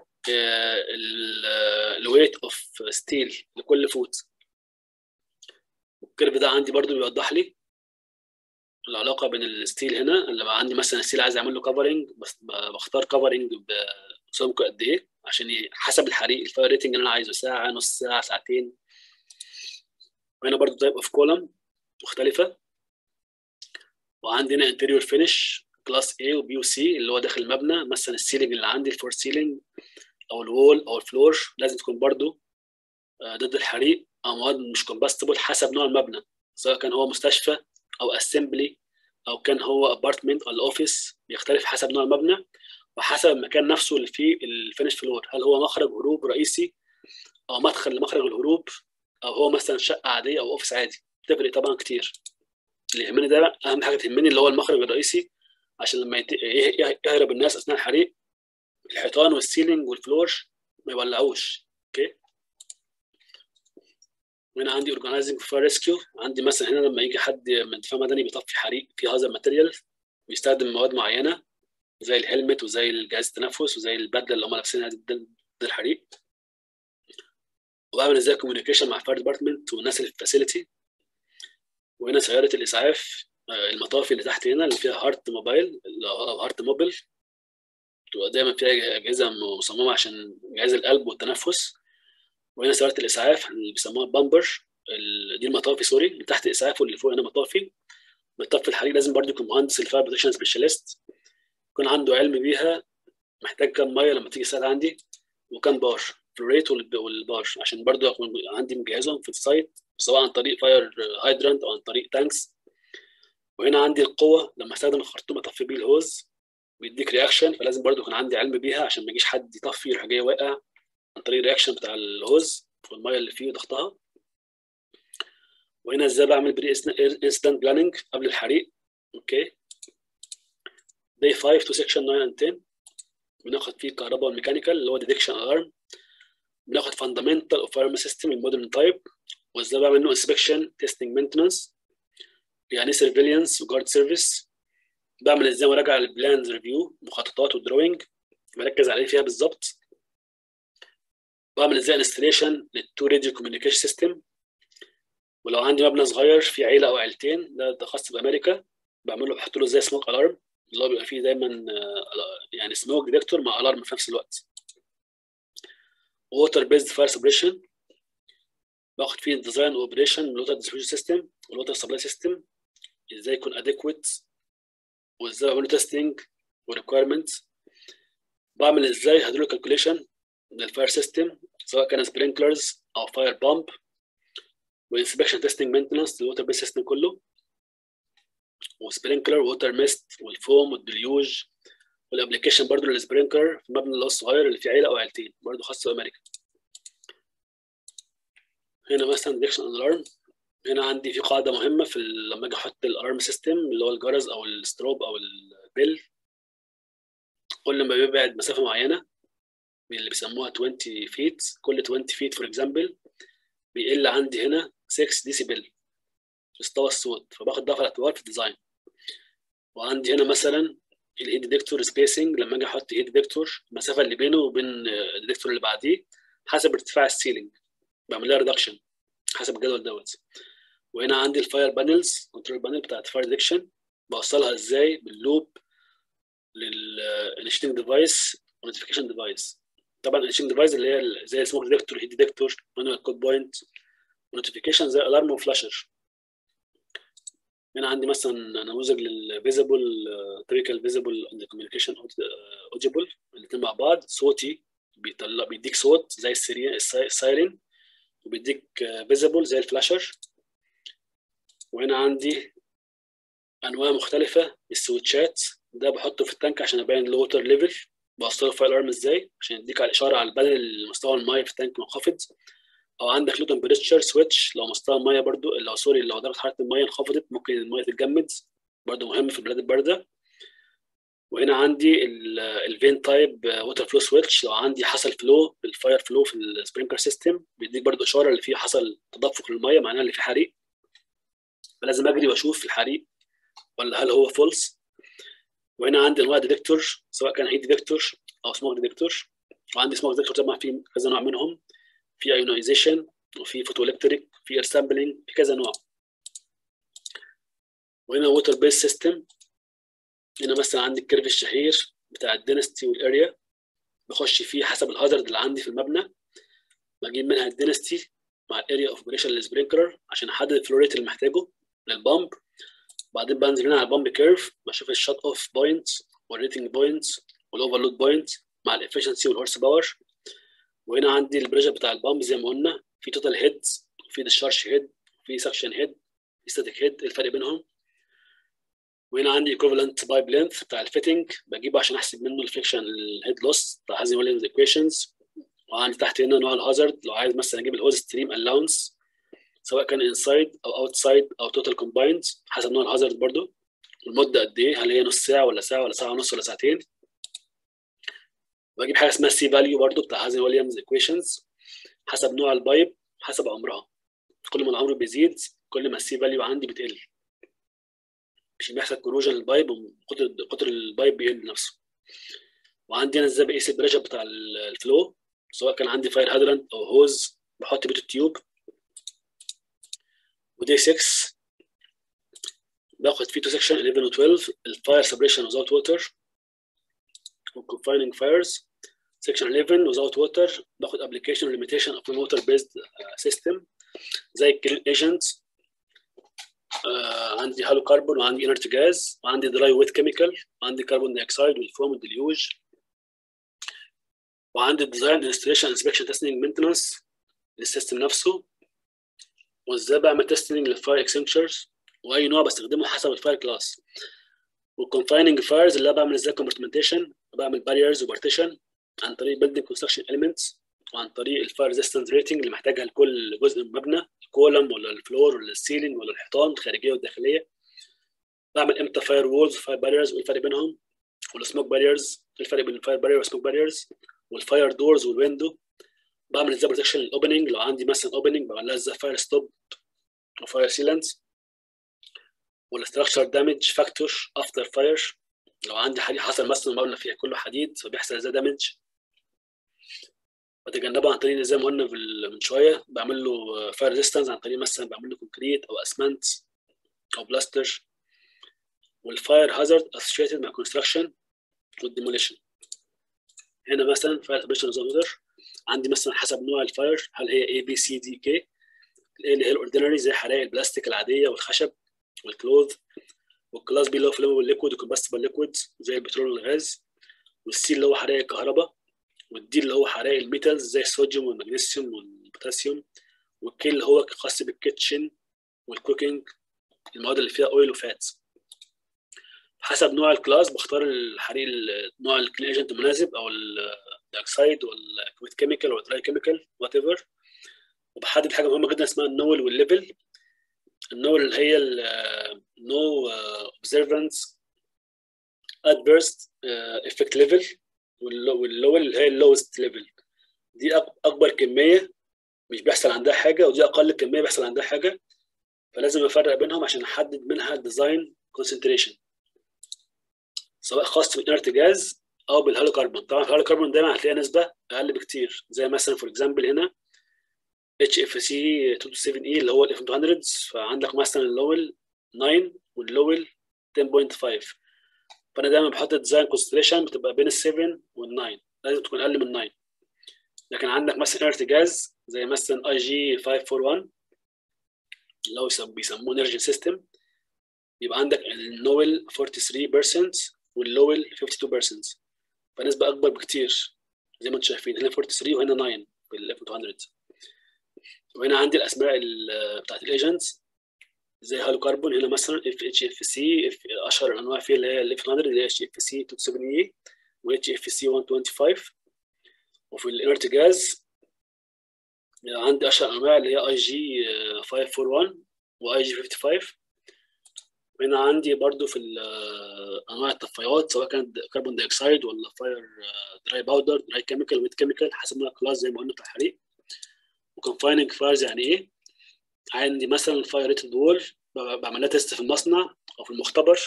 الويت اوف ستيل لكل فوت الكيرف ده عندي برضو بيوضح لي العلاقه بين الستيل هنا لما عندي مثلا ستيل عايز اعمل له كفرنج بس بختار كفرنج بسمكه قد ايه عشان حسب الحريق الفاير ريتنج اللي انا عايزه ساعه نص ساعه ساعتين وهنا برضو تايب اوف كولم مختلفه وعندي هنا انتيريور فينش كلاس A وبي وسي اللي هو داخل المبنى مثلا السيلينج اللي عندي الفور سيلينج او الوول او الفلور لازم تكون برضو ضد الحريق او مواد مش كومباستبل حسب نوع المبنى سواء كان هو مستشفى او اسمبلي او كان هو ابارتمنت او الاوفيس بيختلف حسب نوع المبنى وحسب المكان نفسه اللي فيه الفينش فلور هل هو مخرج هروب رئيسي او مدخل لمخرج الهروب او هو مثلا شقه عاديه او اوفيس عادي تفرق طبعا كتير اللي يهمني ده اهم حاجه تهمني اللي هو المخرج الرئيسي عشان لما يهرب الناس اثناء الحريق الحيطان والسيلينج والفلور ما يولعوش اوكي وهنا عندي اورجنايزنج فاير ريسكيو عندي مثلا هنا لما يجي حد من دفاع مدني بيطفي حريق في هذا الماتيريال بيستخدم مواد معينه زي الهلمت وزي الجهاز التنفس وزي البدله اللي هم لابسينها ضد الحريق وبعمل ازاي كوميونيكيشن مع الفاير ديبارتمنت والناس اللي في الفاسيلتي وهنا سياره الاسعاف المطافي اللي تحت هنا اللي فيها هارت موبايل او هارت موبيل بتبقى دايما فيها اجهزه مصممه عشان جهاز القلب والتنفس وهنا سياره الاسعاف اللي بيسموها بامبر دي المطافي سوري اللي تحت اسعاف واللي فوق هنا مطافي مطفي الحريق لازم برضه يكون مهندس الفاير بروتكشن سبيشاليست يكون عنده علم بيها محتاج كام ميه لما تيجي الساعه عندي وكام بار فلوريت والبار عشان برضه اكون عندي مجهزهم في السايت سواء عن طريق فاير هايدرانت او عن طريق تانكس وهنا عندي القوه لما استخدم الخرطوم اطفي بيه الهوز بيديك رياكشن فلازم برضه يكون عندي علم بيها عشان ما يجيش حد يطفي يروح جاي واقع عن طريق الرياكشن بتاع الهوز والميه اللي فيه وضغطها وهنا ازاي بعمل بري انسيدنت بلاننج قبل الحريق اوكي day 5 to section 9 and 10 بناخد فيه الكهرباء والميكانيكال اللي هو ديتكشن الارم بناخد فاندامنتال اوف فاير سيستم المودرن تايب وازاي بعمل له انسبكشن تيستنج مينتنس يعني سيرفيلانس وجارد سيرفيس بعمل ازاي مراجعه البلانز ريفيو مخططات ودروينج بركز عليه فيها بالظبط بعمل ازاي انستليشن للتو راديو كوميونيكيشن سيستم ولو عندي مبنى صغير في عيله او عيلتين ده ده خاص بامريكا بعمل له بحط له زي سموك الارم اللي هو بيبقى فيه دايما يعني سموك ديتكتور مع الارم في نفس الوقت ووتر بيزد فاير سبريشن باخد فيه ديزاين واوبريشن الوتر ديستريبيوشن سيستم والوتر سبلاي سيستم ازاي يكون اديكويت وازاي بعمل له تيستنج وريكويرمنت بعمل ازاي هدول كالكوليشن للفاير سيستم سواء كان سبرينكلرز او فاير بامب وانسبكشن تيستنج مينتنس للوتر بيس سيستم كله وسبرينكلر ووتر ميست والفوم والدليوج والابلكيشن برضه للسبرينكلر في المبنى اللي هو الصغير اللي فيه عيله او عيلتين برضه خاص بامريكا هنا مثلا ديكشن الارم هنا عندي في قاعده مهمه في لما اجي احط الارم سيستم اللي هو الجرس او الستروب او البيل كل ما بيبعد مسافه معينه اللي بيسموها 20 فيت كل 20 فيت فور اكزامبل بيقل عندي هنا 6 ديسيبل مستوى الصوت فباخد ده في الاعتبار في الديزاين وعندي هنا مثلا الهيد ديتكتور سبيسنج لما اجي احط هيد ديتكتور المسافه اللي بينه وبين الديتكتور اللي بعديه حسب ارتفاع السيلينج بعمل لها ريدكشن حسب الجدول دوت وهنا عندي الفاير بانلز كنترول بانل بتاعت فاير ديتكشن بوصلها ازاي باللوب للانشتنج ديفايس ونوتيفيكيشن ديفايس طبعا الانشتنج ديفايس اللي هي زي سموك ديتكتور هيد ديتكتور مانوال كود بوينت ونوتيفيكيشن زي الارم وفلاشر هنا عندي مثلا نموذج للفيزبل تريكال فيزبل اند كوميونيكيشن اوديبل الاثنين مع بعض صوتي بيطلع بيديك صوت زي السايرين وبيديك فيزبل زي الفلاشر وهنا عندي انواع مختلفه من السويتشات ده بحطه في التانك عشان ابين الووتر ليفل بوصله في الارم ازاي عشان يديك على الاشاره على البانل مستوى الميه في التانك منخفض او عندك لو تمبريتشر سويتش لو مستوى الميه برضو لو سوري لو درجه حراره الميه انخفضت ممكن الميه تتجمد برضو مهم في البلاد البارده وهنا عندي الفين تايب ووتر فلو سويتش لو عندي حصل فلو بالفاير فلو في السبرينكلر سيستم بيديك برضو اشاره اللي فيه حصل تدفق للميه معناها اللي فيه حريق فلازم اجري واشوف الحريق ولا هل هو فولس وهنا عندي انواع ديتكتور سواء كان هيت ديتكتور او سموك ديتكتور وعندي سموك ديتكتور طبعا في كذا نوع منهم في ايونايزيشن وفي فوتو الكتريك في اير سامبلينج في كذا نوع وهنا ووتر بيس سيستم هنا مثلا عندي الكيرف الشهير بتاع الدينستي والاريا بخش فيه حسب الهازارد اللي عندي في المبنى بجيب منها الدينستي مع الاريا اوف اوبريشن للسبرينكلر عشان احدد الفلوريت اللي محتاجه للبامب بعدين بنزل هنا على البامب كيرف بشوف الشات اوف بوينت والريتنج بوينت والاوفرلود بوينت مع الافشنسي والهورس باور وهنا عندي البريشر بتاع البامب زي ما قلنا في توتال هيد وفي ديشارج هيد وفي سكشن هيد في ستاتيك هيد الفرق بينهم وهنا عندي ايكوفالنت بايب لينث بتاع الفيتنج بجيبه عشان احسب منه الفريكشن الهيد لوس بتاع هازي ويليامز ايكويشنز وعندي تحت هنا نوع الهازارد لو عايز مثلا اجيب الهوز ستريم الاونس سواء كان انسايد او اوتسايد او توتال كومبايند حسب نوع الهازارد برضو المده قد ايه هل هي نص ساعه ولا ساعه ولا ساعه ونص ولا ساعتين بجيب حاجه اسمها سي فاليو برضو بتاع هازن ويليامز ايكويشنز حسب نوع البايب حسب عمرها كل ما العمر بيزيد كل ما السي فاليو عندي بتقل مش بيحصل كروجن للبايب وقطر قطر البايب بيقل نفسه وعندي انا ازاي بقيس البريشر بتاع الفلو سواء كان عندي فاير هادرنت او هوز بحط بيت التيوب ودي 6 باخد فيه تو سكشن 11 و 12 الفاير سبريشن without water confining fires section 11 without water باخد application limitation of water based system زي الكلين ايجنت آه عندي هالو كربون وعندي انرت جاز وعندي دراي ويت كيميكال وعندي كربون دايوكسيد والفوم والديليوج وعندي ديزاين انستليشن انسبكشن تيستنج مينتنس للسيستم نفسه وازاي بعمل تيستنج للفاير اكسنشرز واي نوع بستخدمه حسب الفاير كلاس والكونفايننج فايرز اللي بعمل ازاي كومبارتمنتيشن بعمل باريرز وبارتيشن عن طريق بيلدينج كونستراكشن اليمنتس وعن طريق الفاير ريزيستنس ريتنج اللي محتاجها لكل جزء من المبنى الكولم ولا الفلور ولا السيلينج ولا الحيطان الخارجيه والداخليه بعمل امتى فاير وولز وفاير باريرز وايه الفرق بينهم والسموك باريرز ايه الفرق بين الفاير بارير والسموك باريرز والفاير دورز والويندو بعمل ازاي بروتكشن للاوبننج لو عندي مثلا اوبننج بعمل لها ازاي فاير ستوب وفاير سيلانس والاستراكشر دامج فاكتور افتر فاير لو عندي حديد حصل مثلا مبنى فيها كله حديد فبيحصل ازاي دامج بتجنبه عن طريق زي ما قلنا من شويه بعمل له فاير ريزيستنس عن طريق مثلا بعمل له كونكريت او اسمنت او بلاستر والفاير هازارد اسوشيتد مع كونستراكشن والديموليشن هنا مثلا فاير سبريشن زودر عندي مثلا حسب نوع الفاير هل هي اي بي سي دي كي الاي اللي هي الاوردينري زي حرائق البلاستيك العاديه والخشب والكلوث والكلاس بي اللي هو فليمبل ليكويد وكومباستبل ليكويد زي البترول والغاز والسي اللي هو حرائق الكهرباء والدي اللي هو حرائق الميتالز زي الصوديوم والمغنيسيوم والبوتاسيوم والكي اللي هو خاص بالكيتشن والكوكينج المواد اللي فيها اويل وفات حسب نوع الكلاس بختار الحريق نوع الكلين ايجنت المناسب او الدايوكسيد والكويت كيميكال او الدراي كيميكال وات ايفر وبحدد حاجه مهمه جدا اسمها النول والليفل النول اللي هي نو اوبزرفنس ادفيرس افكت ليفل واللول اللي هي اللوست ليفل دي اكبر كميه مش بيحصل عندها حاجه ودي اقل كميه بيحصل عندها حاجه فلازم افرق بينهم عشان احدد منها الديزاين كونسنتريشن سواء خاص بالانرت جاز او بالهالو كربون طبعا الهالو كربون دايما هتلاقي نسبه اقل بكتير زي مثلا فور اكزامبل هنا اتش اف سي 27 اي اللي هو الاف 200 فعندك مثلا اللول 9 واللول 10.5 فانا دايما بحط الديزاين كونسنتريشن بتبقى بين ال 7 وال 9 لازم تكون اقل من 9 لكن عندك مثلا انرت جاز زي مثلا اي جي 541 اللي هو بيسموه انرجي سيستم يبقى عندك النويل 43% واللويل 52% فنسبة أكبر بكتير زي ما انتم شايفين هنا 43 وهنا 9 في ال 200 وهنا عندي الأسماء بتاعت الايجنتس زي هالو كربون هنا مثلا اف اتش اف سي اشهر الانواع فيه اللي هي ال 100 اللي هي اتش اف سي 270 اي و اتش اف سي 125 وفي الانرت جاز عندي اشهر انواع اللي هي اي جي 541 واي جي 55 وهنا عندي برضو في انواع الطفايات سواء كانت كربون دايوكسيد ولا فاير دراي باودر دراي كيميكال ويت كيميكال حسب نوع الكلاس زي ما قلنا بتاع الحريق وكونفايننج فايرز يعني ايه عندي مثلا فاير ريتد وول بعمل لها تيست في المصنع او في المختبر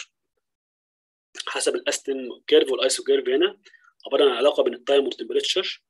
حسب الاستم كيرف والايسو كيرف هنا عباره عن علاقه بين التايم والتمبريتشر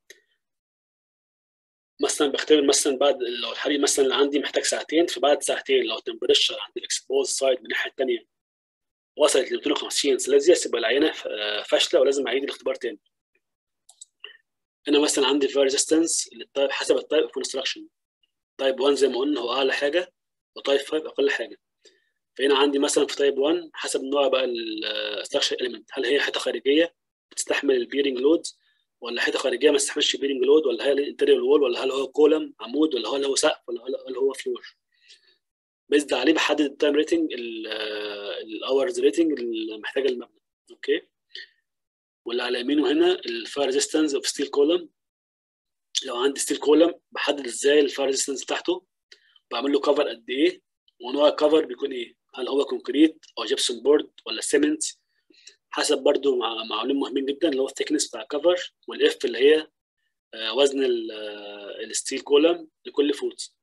مثلا بختبر مثلا بعد لو الحريق مثلا اللي عندي محتاج ساعتين فبعد ساعتين لو التمبريتشر عند الاكسبوز سايد من الناحيه الثانيه وصلت ل 250 سلسيوس يبقى العينه فاشله ولازم اعيد الاختبار تاني هنا مثلا عندي فير ريزيستنس للتايب حسب التايب اوف كونستراكشن تايب 1 زي ما قلنا هو اعلى حاجه وتايب 5 اقل حاجه فهنا عندي مثلا في تايب 1 حسب نوع بقى الاستراكشر اليمنت هل هي حته خارجيه بتستحمل البيرنج لود ولا حته خارجيه ما تستحملش بيرنج لود ولا هي الانتريور وول ولا هل هو كولم عمود ولا هل هو سقف ولا هل هو فلور بيزد عليه بحدد التايم ريتنج الاورز ريتنج اللي محتاجه المبنى اوكي واللي على يمينه هنا الفاير ريزيستنس اوف ستيل كولم لو عندي ستيل كولم بحدد ازاي الفاير ريزيستنس بتاعته بعمل له كفر قد ايه ونوع الكفر بيكون ايه هل هو كونكريت او جبسون بورد ولا سيمنت حسب برضو مع- معلومين مهمين جدا اللي هو الثيكنس بتاع الكفر والاف اللي هي آه، وزن ال- آه، الستيل كولم لكل فوت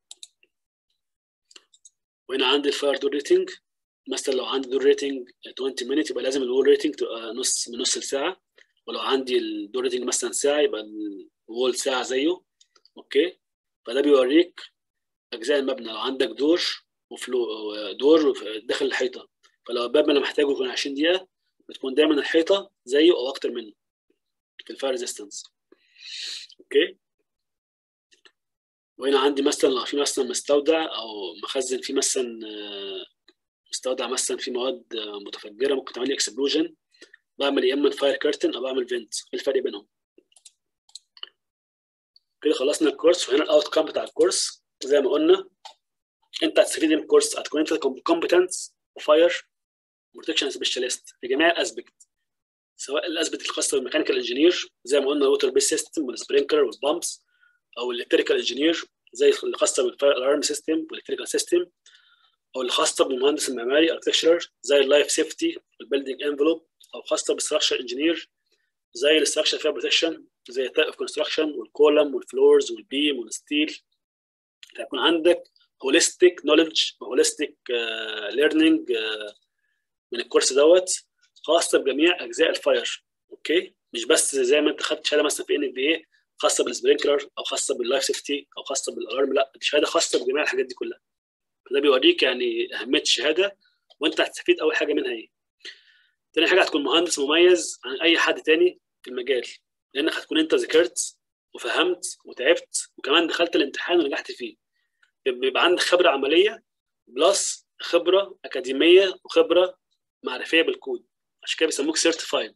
وهنا عندي الفاير دور ريتنج مثلا لو عندي دور ريتنج 20 مينت يبقى لازم الوول ريتنج تبقى نص من نص الساعه ولو عندي الدور ريتنج مثلا ساعه يبقى الوول ساعه زيه اوكي فده بيوريك اجزاء المبنى لو عندك دور وفلو دور وف- داخل الحيطه فلو الباب انا محتاجه يكون 20 دقيقه بتكون دايما الحيطه زيه او اكتر منه في الفاير ريزيستنس اوكي وهنا عندي مثلا لو في مثلا مستودع او مخزن فيه مثلا آه، مستودع مثلا فيه مواد آه، متفجره ممكن تعمل لي اكسبلوجن بعمل يا اما فاير كيرتن او بعمل فينت ايه الفرق بينهم كده خلصنا الكورس وهنا الاوت كام بتاع الكورس زي ما قلنا انت هتستفيد من الكورس هتكون انت كومبتنت فاير بروتكشن سبيشاليست في جميع الاسبكت سواء الاسبكت الخاصه بالميكانيكال انجينير زي ما قلنا الووتر بيس سيستم والسبرينكلر والبامبس او الالكتريكال انجينير زي اللي خاصه بالفاير الارم سيستم والالكتريكال سيستم او اللي خاصه بالمهندس المعماري اركتكشر زي اللايف سيفتي والبيلدينج انفلوب او خاصه بالستراكشر انجينير زي الاستراكشر فيها بروتكشن زي التايب اوف كونستراكشن والكولم والفلورز والبيم والستيل هيكون عندك هوليستيك نوليدج وهوليستيك ليرنينج من الكورس دوت خاصه بجميع اجزاء الفاير اوكي مش بس زي ما انت خدت شهاده مثلا في ان بي اي خاصه بالسبرينكلر او خاصه باللايف سيفتي او خاصه بالالارم لا دي شهاده خاصه بجميع الحاجات دي كلها فده بيوريك يعني اهميه الشهاده وانت هتستفيد اول حاجه منها ايه تاني حاجه هتكون مهندس مميز عن اي حد تاني في المجال لانك هتكون انت ذاكرت وفهمت وتعبت وكمان دخلت الامتحان ونجحت فيه بيبقى عندك خبره عمليه بلس خبره اكاديميه وخبره معرفيه بالكود عشان كده بيسموك سيرتيفايد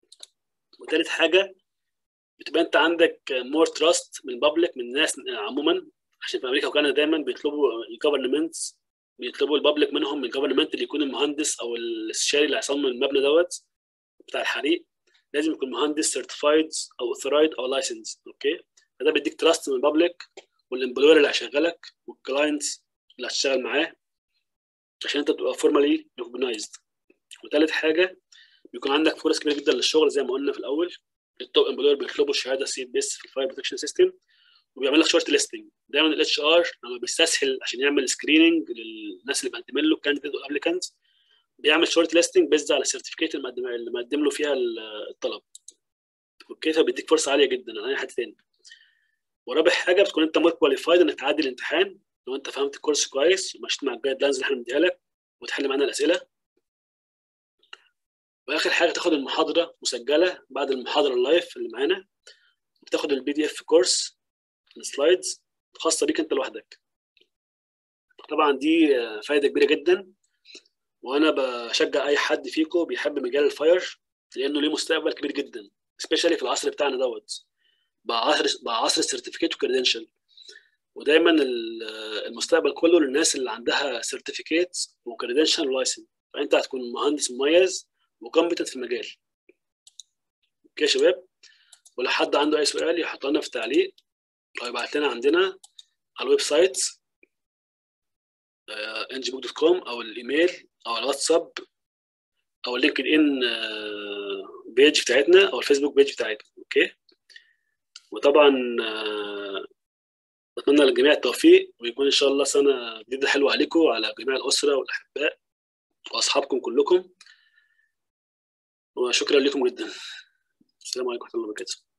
وتالت حاجه بتبقى انت عندك مور تراست من البابليك من الناس عموما عشان في امريكا وكندا دايما بيطلبوا الجفرمنتس بيطلبوا البابليك منهم من الجفرمنت اللي يكون المهندس او الاستشاري اللي هيصمم المبنى دوت بتاع الحريق لازم يكون مهندس سيرتيفايد او اوثرايد او لايسنس اوكي فده بيديك تراست من البابليك والامبلوير اللي هيشغلك والكلاينت اللي هتشتغل معاه عشان انت تبقى فورمالي ريكوجنايزد وثالث حاجه بيكون عندك فرص كبيره جدا للشغل زي ما قلنا في الاول التوب امبلوير بيطلبوا الشهاده سي بيس في الفاير بروتكشن سيستم وبيعمل لك شورت ليستنج دايما الاتش ار لما بيستسهل عشان يعمل سكريننج للناس اللي مقدمين له كانديديت والابليكانت بيعمل شورت ليستنج بيزد على السيرتيفيكيت اللي مقدم اللي مقدم له فيها الطلب اوكي فبيديك فرصه عاليه جدا عن اي حد تاني ورابع حاجه بتكون انت مور كواليفايد انك تعدي الامتحان لو انت فهمت الكورس كويس ومشيت مع الجايد لاينز اللي احنا بنديها لك وتحل معانا الاسئله واخر حاجه تاخد المحاضره مسجله بعد المحاضره اللايف اللي معانا بتاخد البي دي اف كورس السلايدز خاصه بيك انت لوحدك طبعا دي فايده كبيره جدا وانا بشجع اي حد فيكم بيحب مجال الفاير لانه ليه مستقبل كبير جدا سبيشالي في العصر بتاعنا دوت بقى عصر بقى عصر السيرتيفيكيت وكريدنشال ودايما المستقبل كله للناس اللي عندها سيرتيفيكيت وكريدنشال ولايسنس فانت هتكون مهندس مميز وكومبتنت في المجال اوكي يا شباب ولو حد عنده اي سؤال يحط لنا في التعليق او يبعت لنا عندنا على الويب سايت انجبوك دوت كوم او الايميل او الواتساب او اللينكد ان بيج بتاعتنا او الفيسبوك بيج بتاعتنا اوكي وطبعا بتمنى للجميع التوفيق ويكون ان شاء الله سنه جديده حلوه عليكم وعلى جميع الاسره والاحباء واصحابكم كلكم وشكرا لكم جدا السلام عليكم ورحمه الله وبركاته